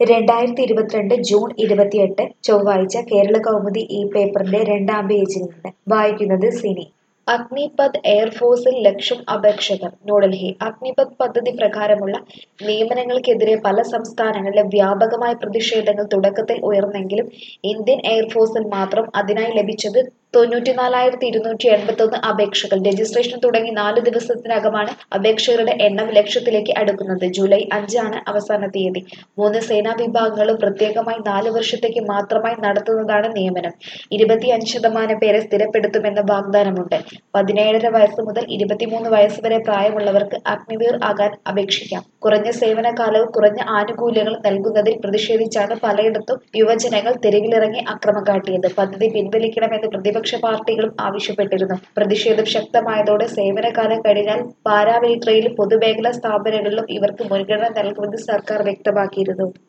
രണ്ടായിരത്തി ഇരുപത്തിരണ്ട് ജൂൺ ഇരുപത്തിയെട്ട് ചൊവ്വാഴ്ച കേരള കൗമുദി ഈ പേപ്പറിന്റെ രണ്ടാം പേജിൽ നിന്ന് വായിക്കുന്നത് സിനി അഗ്നിപഥ് എയർഫോഴ്സിൽ ലക്ഷം അപേക്ഷകർ ന്യൂഡൽഹി അഗ്നിപഥ് പദ്ധതി പ്രകാരമുള്ള നിയമനങ്ങൾക്കെതിരെ പല സംസ്ഥാനങ്ങളിലും വ്യാപകമായ പ്രതിഷേധങ്ങൾ തുടക്കത്തിൽ ഉയർന്നെങ്കിലും ഇന്ത്യൻ എയർഫോഴ്സിൽ മാത്രം അതിനായി ലഭിച്ചത് തൊണ്ണൂറ്റിനാലായിരത്തി ഇരുന്നൂറ്റി എൺപത്തൊന്ന് അപേക്ഷകൾ രജിസ്ട്രേഷൻ തുടങ്ങി നാല് ദിവസത്തിനകമാണ് അപേക്ഷകരുടെ എണ്ണം ലക്ഷത്തിലേക്ക് അടുക്കുന്നത് ജൂലൈ അഞ്ചാണ് അവസാന തീയതി മൂന്ന് സേനാ വിഭാഗങ്ങളും പ്രത്യേകമായി നാല് വർഷത്തേക്ക് മാത്രമായി നടത്തുന്നതാണ് നിയമനം ഇരുപത്തിയഞ്ച് ശതമാനം പേരെ സ്ഥിരപ്പെടുത്തുമെന്ന വാഗ്ദാനമുണ്ട് പതിനേഴര വയസ്സ് മുതൽ ഇരുപത്തിമൂന്ന് വയസ്സ് വരെ പ്രായമുള്ളവർക്ക് അഗ്നിവീർ ആകാൻ അപേക്ഷിക്കാം കുറഞ്ഞ സേവനകാലവും കുറഞ്ഞ ആനുകൂല്യങ്ങളും നൽകുന്നതിൽ പ്രതിഷേധിച്ചാണ് പലയിടത്തും യുവജനങ്ങൾ തെരുവിലിറങ്ങി അക്രമം കാട്ടിയത് പദ്ധതി പിൻവലിക്കണമെന്ന് പ്രതിപക്ഷ പാർട്ടികളും ആവശ്യപ്പെട്ടിരുന്നു പ്രതിഷേധം ശക്തമായതോടെ സേവനകാലം കഴിഞ്ഞാൽ പാരാമിലിറ്ററിയിലും പൊതുമേഖലാ സ്ഥാപനങ്ങളിലും ഇവർക്ക് മുൻഗണന നൽകുമെന്ന് സർക്കാർ വ്യക്തമാക്കിയിരുന്നു